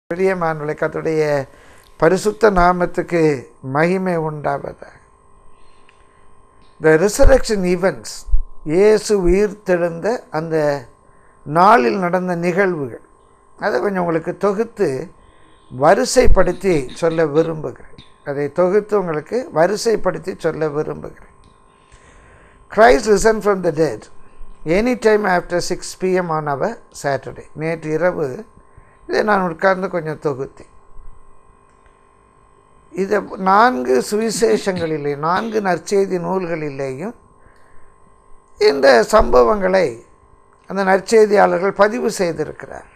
பிரியமானவர்களே கர்த்தருடைய பரிசுத்த நாமத்துக்கு மகிமை உண்டாவதாக த ரிசரக்ஷன் ஈவெண்ட்ஸ் இயேசு உயிர்த்தெழுந்த அந்த நாளில் நடந்த நிகழ்வுகள் அதை கொஞ்சம் உங்களுக்கு தொகுத்து வரிசைப்படுத்தி சொல்ல விரும்புகிறேன் அதை தொகுத்து உங்களுக்கு வரிசைப்படுத்தி சொல்ல விரும்புகிறேன் Christ risen from the dead any time after six PM on our Saturday நேற்று இரவு இதை நான் உட்கார்ந்து கொஞ்சம் தொகுத்தேன் இதை நான்கு சுவிசேஷங்களிலே நான்கு நற்செய்தி நூல்களிலேயும் இந்த சம்பவங்களை அந்த நற்செய்தியாளர்கள் பதிவு செய்திருக்கிறார்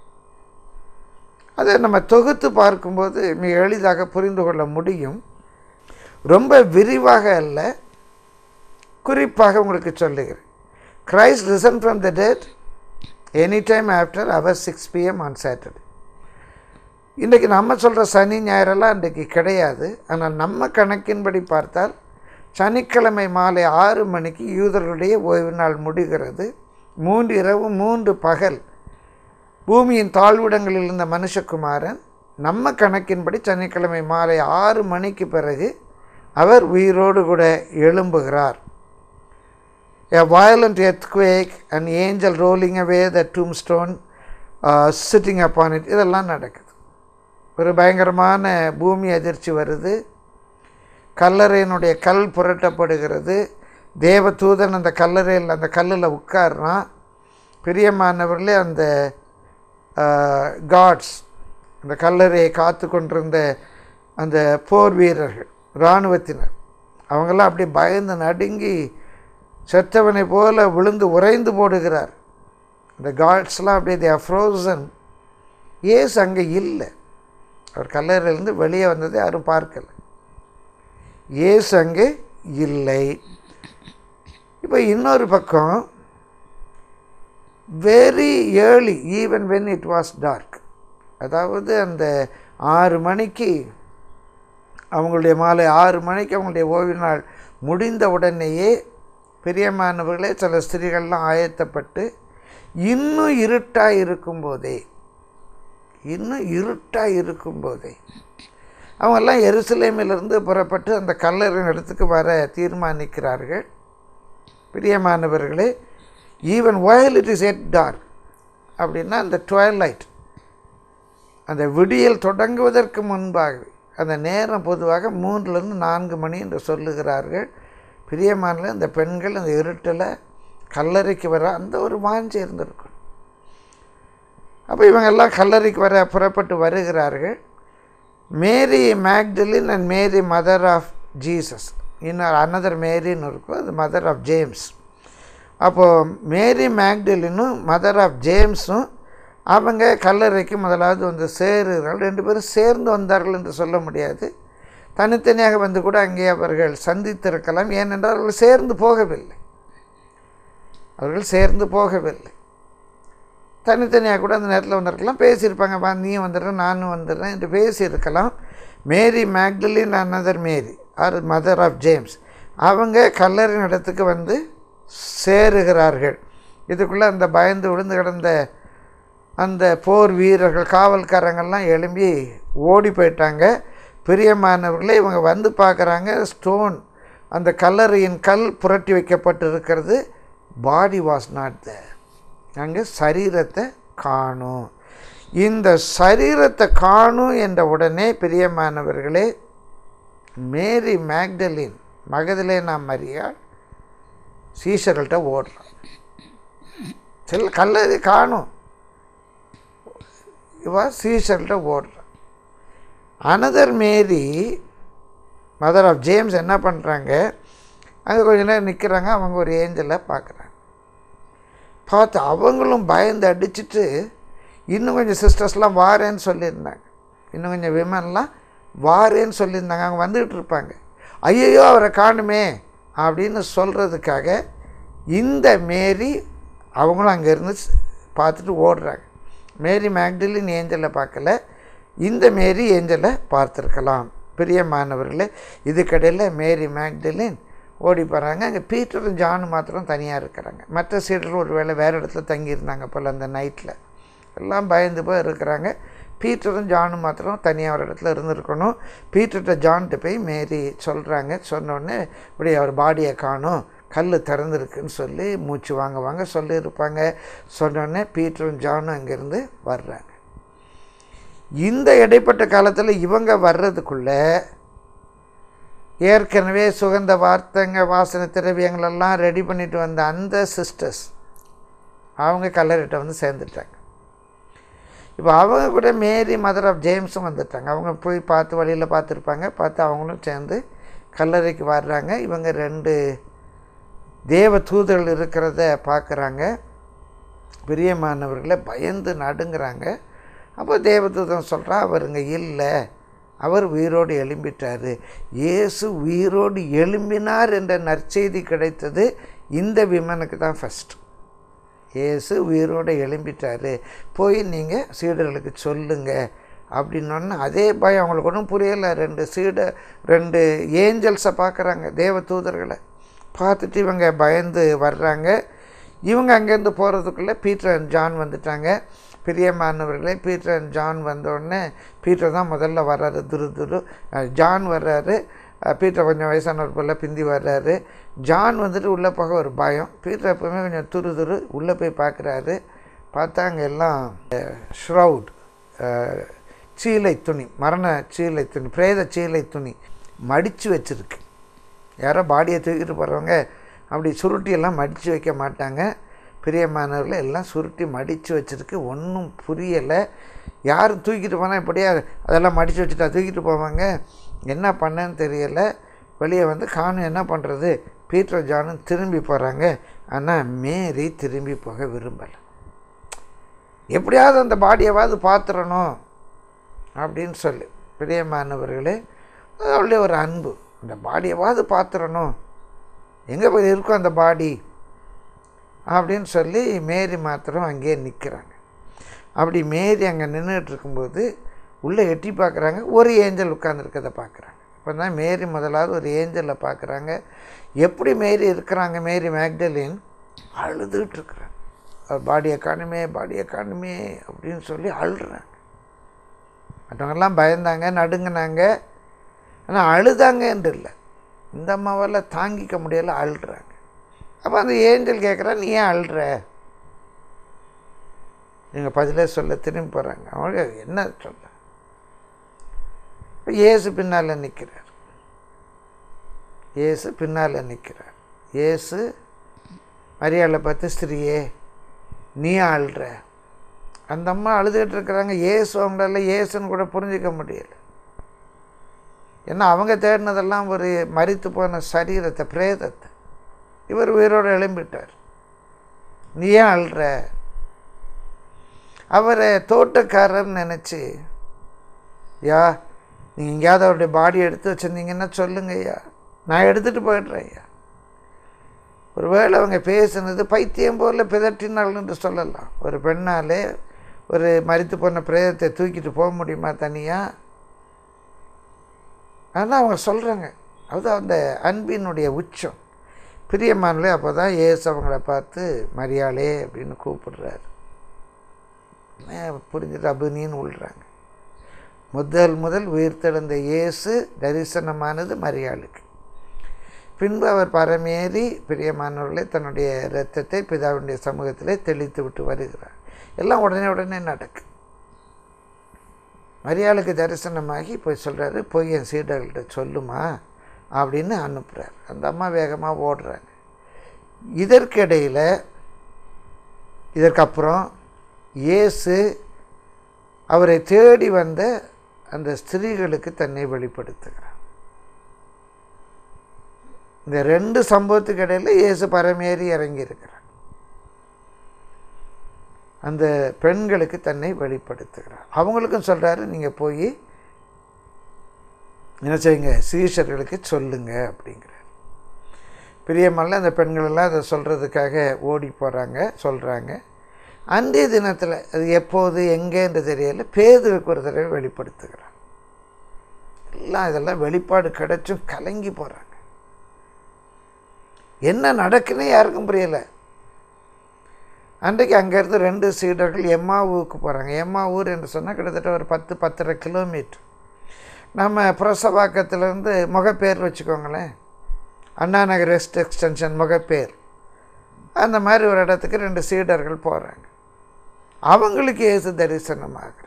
அதை நம்ம தொகுத்து பார்க்கும்போது மிக எளிதாக புரிந்து கொள்ள முடியும் ரொம்ப விரிவாக அல்ல குறிப்பாக உங்களுக்கு சொல்லுகிறேன் Christ risen from the dead any time after our six PM on Saturday இன்றைக்கி நம்ம சொல்கிற சனி ஞாயிறெல்லாம் இன்றைக்கு கிடையாது ஆனால் நம்ம கணக்கின்படி பார்த்தால் சனிக்கிழமை மாலை ஆறு மணிக்கு யூதர்களுடைய ஓய்வு நாள் முடிகிறது மூன்று இரவு மூன்று பகல் பூமியின் தாழ்விடங்களில் இருந்த மனுஷகுமாரன் நம்ம கணக்கின்படி சனிக்கிழமை மாலை ஆறு மணிக்கு பிறகு அவர் உயிரோடு கூட எழும்புகிறார் a violent earthquake, an angel rolling away the tombstone, uh, sitting upon it இதெல்லாம் நடக்குது ஒரு பயங்கரமான பூமி அதிர்ச்சி வருது கல்லறையினுடைய கல் புரட்டப்படுகிறது தேவ தூதன் அந்த கல்லறையில் அந்த கல்லில் உட்கார்றான் பிரியமானவர்களே அந்த காட்ஸ் அந்த கல்லறையை காத்து கொண்டிருந்த அந்த போர் வீரர்கள் இராணுவத்தினர் அவங்கெல்லாம் அப்படியே பயந்து நடுங்கி செத்தவனை போல விழுந்து உறைந்து போடுகிறார் இந்த காட்ஸ்லாம் அப்படியே தே ஃப்ரோசன் ஏசு அங்கே இல்லை அவர் கல்லறையிலேருந்து வெளியே வந்ததை யாரும் பார்க்கல ஏசு அங்கே இல்லை இப்போ இன்னொரு பக்கம் very early even when it was dark அதாவது அந்த ஆறு மணிக்கு அவங்களுடைய மாலை ஆறு மணிக்கு அவங்களுடைய ஓய்வு நாள் முடிந்த உடனேயே பிரியமானவர்களே சில ஸ்திரீகள்லாம் ஆயத்தப்பட்டு இன்னும் இருட்டாக இருக்கும்போதே இன்னும் இருட்டாக இருக்கும்போதே அவங்கெல்லாம் எருசலேமிலிருந்து புறப்பட்டு அந்த கல்லறின் இடத்துக்கு வர தீர்மானிக்கிறார்கள் பிரியமானவர்களே even while it is yet dark அப்படின்னா அந்த டுவெலைட் அந்த விடியல் தொடங்குவதற்கு முன்பாகவே அந்த நேரம் பொதுவாக மூன்றுலேருந்து நான்கு மணி என்று சொல்லுகிறார்கள் பிரியமானில் இந்த பெண்கள் அந்த இருட்டில் கல்லறைக்கு வர அந்த ஒரு வாஞ்சி இருந்திருக்கும் அப்போ இவங்கெல்லாம் கல்லறைக்கு வர புறப்பட்டு வருகிறார்கள் Mary Magdalene and Mary mother of Jesus இன்னொரு அனதர் மேரின்னு இருக்கும் அது மதர் ஆஃப் ஜேம்ஸ் அப்போது மேரி மேக்டலினும் மதர் ஆஃப் ஜேம்ஸும் அவங்க கல்லறைக்கு முதலாவது வந்து சேருகிறார்கள் ரெண்டு பேரும் சேர்ந்து வந்தார்கள் என்று சொல்ல முடியாது தனித்தனியாக வந்து கூட அங்கே அவர்கள் சந்தித்திருக்கலாம் ஏனென்றால் அவர்கள் சேர்ந்து போகவில்லை அவர்கள் சேர்ந்து போகவில்லை தனித்தனியாக கூட அந்த நேரத்தில் வந்திருக்கலாம் பேசியிருப்பாங்க வா நீ வந்துடுறேன் நானும் வந்துடுறேன் என்று பேசியிருக்கலாம் Mary Magdalene another Mary or mother of James அவங்க கல்லறின் இடத்துக்கு வந்து சேருகிறார்கள் இதுக்குள்ளே அந்த பயந்து விழுந்து கிடந்த அந்த போர் வீரர்கள் காவல்காரங்கள்லாம் எழும்பி ஓடி போயிட்டாங்க பிரியமானவர்களே இவங்க வந்து பார்க்குறாங்க ஸ்டோன் அந்த கல்லறையின் கல் புரட்டி வைக்கப்பட்டு இருக்கிறது பாடி வாஸ் நாட் த அங்கே சரீரத்தை காணும் இந்த சரீரத்தை காணும் என்ற உடனே பிரியமானவர்களே மேரி மேக்டலின் மகதிலேனா மரியாள் சீசர்கள்ட்ட ஓடுறான் செல் கல்லறை காணும் இவா சீசர்கள்ட்ட ஓடுறான் another Mary mother of James என்ன பண்ணுறாங்க அங்கே கொஞ்ச நேரம் நிற்கிறாங்க அவங்க ஒரு ஏஞ்சலை பார்க்குறாங்க பார்த்து அவங்களும் பயந்து அடிச்சுட்டு இன்னும் கொஞ்சம் சிஸ்டர்ஸ்லாம் வாரேன்னு சொல்லியிருந்தாங்க இன்னும் கொஞ்சம் விமன்லாம் வாரேன்னு சொல்லியிருந்தாங்க அவங்க வந்துக்கிட்டு இருப்பாங்க ஐயையோ அவரை காணுமே அப்படின்னு சொல்கிறதுக்காக இந்த மேரி அவங்களும் அங்கேருந்து பார்த்துட்டு ஓடுறாங்க மேரி மேக்டலின் ஏஞ்சலை பார்க்கல இந்த மேரி ஏஞ்சலை பார்த்துருக்கலாம் பிரியமானவர்களே இதுக்கடையில் மேரி மேக்டலின் ஓடி போகிறாங்க அங்கே பீட்டரும் ஜானு மாத்திரம் தனியாக இருக்கிறாங்க மற்ற சீடர்கள் ஒரு வேளை வேறு இடத்துல தங்கியிருந்தாங்க போல் அந்த நைட்டில் எல்லாம் பயந்து போய் இருக்கிறாங்க பீட்டரும் ஜானும் மாத்திரம் தனியாக ஒரு இடத்துல இருந்திருக்கணும் பீட்டர்கிட்ட ஜான்கிட்ட போய் மேரி சொல்கிறாங்க சொன்னோடனே இப்படி அவர் பாடியை காணும் கல் திறந்துருக்குன்னு சொல்லி மூச்சு வாங்க வாங்க சொல்லியிருப்பாங்க சொன்னோடனே பீட்டரும் ஜானும் அங்கேருந்து வர்றாங்க இந்த இடைப்பட்ட காலத்தில் இவங்க வர்றதுக்குள்ளே ஏற்கனவே சுகந்த வார்த்தைங்க வாசனை திரவியங்களெல்லாம் ரெடி பண்ணிட்டு வந்த அந்த சிஸ்டர்ஸ் அவங்க கல்லறிட்ட வந்து சேர்ந்துட்டாங்க இப்போ அவங்க கூட மேரி மதர் ஆஃப் ஜேம்ஸும் வந்துட்டாங்க அவங்க போய் பார்த்து வழியில் பார்த்துருப்பாங்க பார்த்து அவங்களும் சேர்ந்து கல்லறைக்கு வர்றாங்க இவங்க ரெண்டு தேவ தூதர்கள் இருக்கிறத பார்க்குறாங்க பிரியமானவர்களை பயந்து நடுங்கிறாங்க அப்போ தேவதூதன் சொல்கிறா அவருங்க இல்லை அவர் உயிரோடு எழும்பிட்டார் இயேசு உயிரோடு எழும்பினார் என்ற நற்செய்தி கிடைத்தது இந்த விமனுக்கு தான் ஃபஸ்ட்டு இயேசு உயிரோடு எழும்பிட்டார் போய் நீங்கள் சீடர்களுக்கு சொல்லுங்க அப்படின்னோடனே அதே பயம் அவங்களுக்கு ஒன்றும் புரியலை ரெண்டு சீட ரெண்டு ஏஞ்சல்ஸை பார்க்குறாங்க தேவ தூதர்களை பார்த்துட்டு இவங்க பயந்து வர்றாங்க இவங்க அங்கேருந்து போகிறதுக்குள்ளே பீட்டர் அண்ட் ஜான் வந்துட்டாங்க பிரியமானவர்களே பீட்டர் அண்ட் ஜான் வந்தோடனே பீட்டர் தான் முதல்ல வர்றாரு துரு துரு அஹ் ஜான் வர்றாரு அஹ் பீட்டர் கொஞ்சம் வயசானவர் போல் பிந்தி வர்றாரு ஜான் வந்துட்டு உள்ளே போக ஒரு பயம் பீட்டர் எப்பவுமே கொஞ்சம் துரு துரு உள்ளே போய் பார்க்குறாரு பார்த்தா அங்கே எல்லாம் ஷ்ரவுட் சீலை துணி மரண சீலை துணி பிரேத சீலை துணி மடித்து வச்சுருக்கு யாரோ பாடியை தூக்கிட்டு போகிறவங்க அப்படி சுருட்டி எல்லாம் மடித்து வைக்க மாட்டாங்க பிரியமானவர்களை எல்லாம் சுருட்டி மடித்து வச்சுருக்கு ஒன்றும் புரியலை யாரும் தூக்கிட்டு போனால் இப்படியே அதெல்லாம் மடித்து வச்சுட்டா தூக்கிட்டு போவாங்க என்ன பண்ணேன்னு தெரியலை வெளியே வந்து காணும் என்ன பண்ணுறது பீட்டர் ஜானும் திரும்பி போகிறாங்க ஆனால் மேரி திரும்பி போக விரும்பலை எப்படியாவது அந்த பாடியவாவது பார்த்துடணும் அப்படின்னு சொல்லி பிரியமானவர்களே அவளுடைய ஒரு அன்பு அந்த பாடியவாவது பார்த்துடணும் எங்கே போய் இருக்கும் அந்த பாடி அப்படின்னு சொல்லி மேரி மாத்திரம் அங்கேயே நிற்கிறாங்க அப்படி மேரி அங்கே நின்றுட்டு இருக்கும்போது உள்ளே எட்டி பார்க்குறாங்க ஒரு ஏஞ்சல் உட்காந்துருக்கதை பார்க்குறாங்க இப்போ தான் மேரி முதலாவது ஒரு ஏஞ்சலை பார்க்குறாங்க எப்படி மேரி இருக்கிறாங்க மேரி மேக்டலின் அழுதுகிட்டு இருக்கிறாங்க பாடியை காணுமே பாடியை காணுமே அப்படின்னு சொல்லி அழுறாங்க மற்றவங்கெல்லாம் பயந்தாங்க நடுங்கினாங்க ஆனால் அழுதாங்கன்று இல்லை இந்த அம்மாவால் தாங்கிக்க முடியலை அழுறாங்க அப்போ அந்த ஏஞ்சல் கேட்குறா நீ ஏன் அழுற நீங்கள் பதிலே சொல்ல திரும்பி போகிறாங்க அவங்க என்ன சொல்ல இப்போ ஏசு பின்னால் நிற்கிறார் ஏசு பின்னால் நிற்கிறார் ஏசு மரியாதை பார்த்து ஸ்திரியே நீ அழுற அந்த அம்மா அழுதுகிட்டு இருக்கிறாங்க ஏசு அவங்களால ஏசுன்னு கூட புரிஞ்சிக்க முடியல ஏன்னா அவங்க தேடினதெல்லாம் ஒரு மறித்து போன சரீரத்தை பிரேதத்தை இவர் உயிரோடு எழும்பிட்டார் நீ ஏன் அழுற அவரை தோட்டக்காரர்னு நினச்சி யா நீங்கள் எங்கேயாவது அவருடைய பாடி எடுத்து வச்சுருந்தீங்கன்னா சொல்லுங்க ஐயா நான் எடுத்துகிட்டு போயிடுறேன் ஐயா ஒருவேளை அவங்க பேசுனது பைத்தியம் போல பிதற்றினாள் என்று சொல்லலாம் ஒரு பெண்ணாலே ஒரு மறித்து போன பிரேதத்தை தூக்கிட்டு போக முடியுமா தனியாக ஆனால் அவங்க சொல்கிறாங்க அது அந்த அன்பினுடைய உச்சம் பிரியமானலே அப்போ தான் ஏசு அவங்கள பார்த்து மரியாளே அப்படின்னு கூப்பிடுறாரு புரிஞ்சுட்டு அபினின்னு விழுறாங்க முதல் முதல் உயிர்த்தெழுந்த இயேசு தரிசனமானது மரியாளுக்கு பின்பு அவர் பரமேறி பிரியமானவர்களை தன்னுடைய இரத்தத்தை பிதாவுடைய சமூகத்திலே தெளித்து விட்டு வருகிறார் எல்லாம் உடனே உடனே நடக்கு மரியாளுக்கு தரிசனமாகி போய் சொல்கிறாரு போய் என் சீடர்கள்ட்ட சொல்லுமா அப்படின்னு அனுப்புகிறார் அந்த அம்மா வேகமாக ஓடுறாங்க இதற்கிடையில் இதற்கப்புறம் இயேசு அவரை தேடி வந்த அந்த ஸ்திரீகளுக்கு தன்னை வெளிப்படுத்துகிறார் இந்த ரெண்டு சம்பவத்துக்கு இடையில் இயேசு பரமேறி இறங்கி இருக்கிறார் அந்த பெண்களுக்கு தன்னை வெளிப்படுத்துகிறார் அவங்களுக்கும் சொல்கிறாரு நீங்கள் போய் என்ன செய்யுங்க சீஷர்களுக்கு சொல்லுங்க அப்படிங்கிறார் பிரியமல்ல அந்த பெண்களெல்லாம் அதை சொல்கிறதுக்காக ஓடி போகிறாங்க சொல்கிறாங்க அன்றைய தினத்தில் அது எப்போது எங்கேன்னு தெரியல பேதுவுக்கு ஒரு தடவை வெளிப்படுத்துகிறார் எல்லாம் இதெல்லாம் வெளிப்பாடு கிடைச்சும் கலங்கி போகிறாங்க என்ன நடக்குன்னு யாருக்கும் புரியலை அன்றைக்கு அங்கேருந்து ரெண்டு சீடர்கள் எம்மாவூருக்கு போகிறாங்க எம்மாவூர் என்று சொன்னால் கிட்டத்தட்ட ஒரு பத்து பத்தரை கிலோமீட்டர் நம்ம புரசவாக்கத்துலேருந்து முகப்பேர் வச்சுக்கோங்களேன் அண்ணா நகர் வெஸ்ட் எக்ஸ்டென்ஷன் முகப்பேர் அந்த மாதிரி ஒரு இடத்துக்கு ரெண்டு சீடர்கள் போகிறாங்க அவங்களுக்கு ஏசு தரிசனமாகிற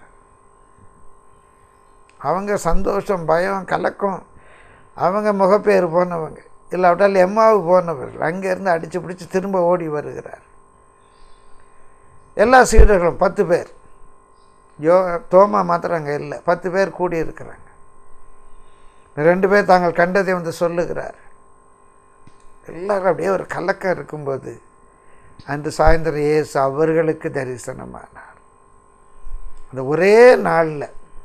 அவங்க சந்தோஷம் பயம் கலக்கம் அவங்க முகப்பேர் போனவங்க இல்லாவிட்டால் எம்மாவு போனவர்கள் அங்கேருந்து அடித்து பிடிச்சி திரும்ப ஓடி வருகிறார் எல்லா சீடர்களும் பத்து பேர் யோ தோமா மாத்திரம் அங்கே இல்லை பத்து பேர் கூடியிருக்கிறாங்க ரெண்டு பேர் தாங்கள் கண்டதை வந்து சொல்லுகிறார் எல்லாரும் அப்படியே ஒரு கலக்கம் இருக்கும்போது அன்று சாயந்தரம் இயேசு அவர்களுக்கு தரிசனமானார் அந்த ஒரே நாளில்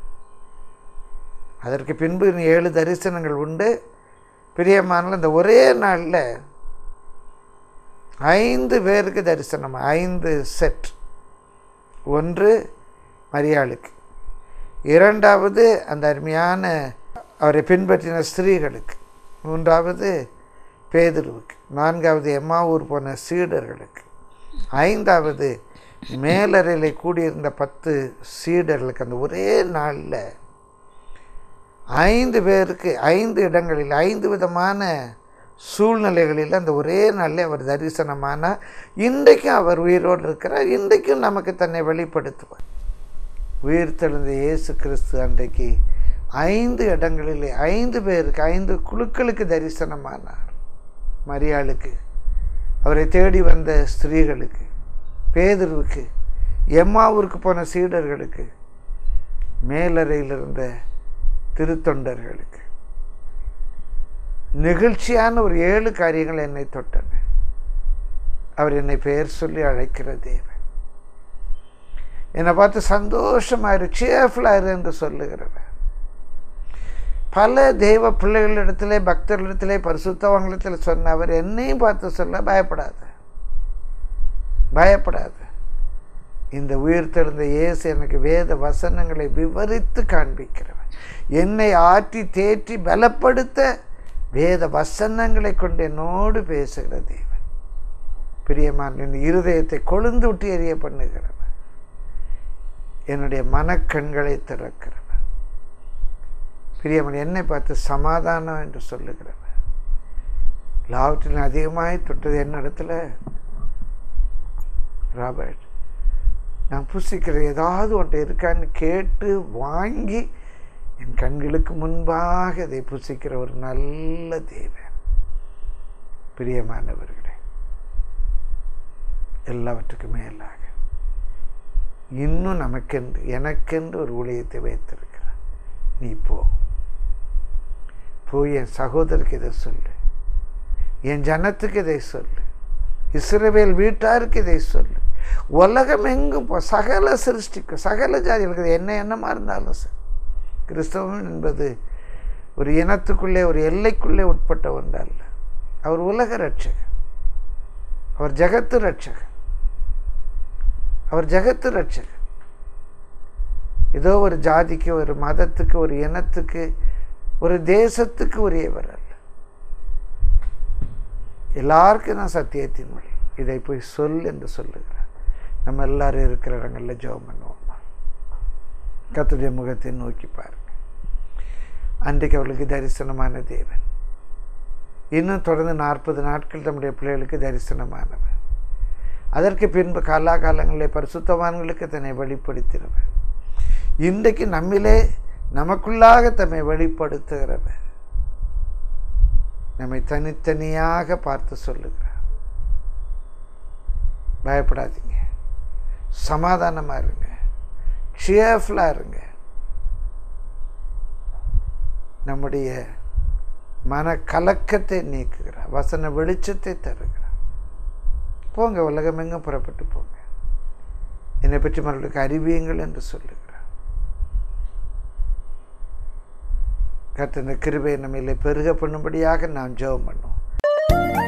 அதற்கு பின்பு இன்னும் ஏழு தரிசனங்கள் உண்டு பிரியமான இந்த ஒரே நாளில் ஐந்து பேருக்கு தரிசனம் ஐந்து செட் ஒன்று மரியாளுக்கு இரண்டாவது அந்த அருமையான அவரை பின்பற்றின ஸ்திரீகளுக்கு மூன்றாவது பேதுருவுக்கு நான்காவது எம்மாவூர் போன சீடர்களுக்கு ஐந்தாவது மேலறையில் கூடியிருந்த பத்து சீடர்களுக்கு அந்த ஒரே நாளில் ஐந்து பேருக்கு ஐந்து இடங்களில் ஐந்து விதமான சூழ்நிலைகளில் அந்த ஒரே நாளில் அவர் தரிசனமானார் இன்றைக்கும் அவர் உயிரோடு இருக்கிறார் இன்றைக்கும் நமக்கு தன்னை வெளிப்படுத்துவார் உயிர் தெழுந்த இயேசு கிறிஸ்து அன்றைக்கு ஐந்து இடங்களிலே ஐந்து பேருக்கு ஐந்து குழுக்களுக்கு தரிசனமானார் மரியாளுக்கு அவரை தேடி வந்த ஸ்திரீகளுக்கு பேதருவுக்கு எம்மாவூருக்கு போன சீடர்களுக்கு மேலறையில் இருந்த திருத்தொண்டர்களுக்கு நெகிழ்ச்சியான ஒரு ஏழு காரியங்கள் என்னை தொட்டன அவர் என்னை பெயர் சொல்லி அழைக்கிற தேவன் என்னை பார்த்து சந்தோஷமாயிரு சேஃபுல்லாயிரு என்று சொல்லுகிறவர் பல தெய்வ பிள்ளைகளிடத்திலே பக்தர்களிடத்திலே பரிசுத்தவங்களிடத்தில் சொன்ன அவர் என்னையும் பார்த்து சொல்ல பயப்படாத பயப்படாத இந்த உயிர்த்தெழுந்த இயேசு எனக்கு வேத வசனங்களை விவரித்து காண்பிக்கிறவர் என்னை ஆற்றி தேற்றி பலப்படுத்த வேத வசனங்களை கொண்டு என்னோடு பேசுகிற தேவன் பிரியமான என் இருதயத்தை கொழுந்து விட்டு எரிய பண்ணுகிறவர் என்னுடைய மனக்கண்களை திறக்கிறவர் பிரியமன் என்னை பார்த்து சமாதானம் என்று சொல்லுகிறவர் எல்லாவற்றிலும் அதிகமாய் தொட்டது என்ன இடத்துல ராபர்ட் நான் புசிக்கிற ஏதாவது ஒன்று இருக்கான்னு கேட்டு வாங்கி என் கண்களுக்கு முன்பாக அதை புசிக்கிற ஒரு நல்ல தேவன் பிரியமானவர்களே எல்லாவற்றுக்கும் மேலாக இன்னும் நமக்கென்று எனக்கென்று ஒரு ஊழியத்தை வைத்திருக்கிறார் நீ போ போய் என் சகோதரருக்கு இதை சொல்லு என் ஜனத்துக்கு இதை சொல்லு இஸ்ரவேல் வீட்டாருக்கு இதை சொல்லு உலகம் எங்கும் போ சகல சிருஷ்டிக்கும் சகல ஜாதிகளுக்கு என்ன எண்ணமாக இருந்தாலும் சரி கிறிஸ்தவம் என்பது ஒரு இனத்துக்குள்ளே ஒரு எல்லைக்குள்ளே உட்பட்ட ஒன்று அல்ல அவர் உலக ரட்சகர் அவர் ஜகத்து ரட்சகர் அவர் ஜகத்து ரட்சகர் ஏதோ ஒரு ஜாதிக்கு ஒரு மதத்துக்கு ஒரு இனத்துக்கு ஒரு தேசத்துக்கு உரியவர் அல்ல எல்லாருக்கும் தான் சத்தியத்தின் மொழி இதை போய் சொல் என்று சொல்லுகிறார் நம்ம எல்லாரும் இருக்கிற இடங்களில் ஜெபம் பண்ணுவோம் கத்துடைய முகத்தை நோக்கி பாருங்க அன்றைக்கு அவளுக்கு தரிசனமான தேவன் இன்னும் தொடர்ந்து நாற்பது நாட்கள் தம்முடைய பிள்ளைகளுக்கு தரிசனமானவர் அதற்கு பின்பு காலாகாலங்களில் பரிசுத்தவான்களுக்கு தன்னை வெளிப்படுத்தினவர் இன்றைக்கு நம்மிலே நமக்குள்ளாக தம்மை வெளிப்படுத்துகிறவர் நம்மை தனித்தனியாக பார்த்து சொல்லுகிறார் பயப்படாதீங்க சமாதானமாக இருங்க சியர்ஃபுல்லாக இருங்க நம்முடைய மன கலக்கத்தை நீக்குகிறார் வசன வெளிச்சத்தை தருகிறார் போங்க உலகமெங்கும் புறப்பட்டு போங்க என்னை பற்றி மறுபடியும் அறிவியுங்கள் என்று சொல்லுகிறார் கர்த்தர் இந்த கிருபை நம்மிலே பெருக பண்ணும்படியாக நாம் ஜெபம் பண்ணுவோம்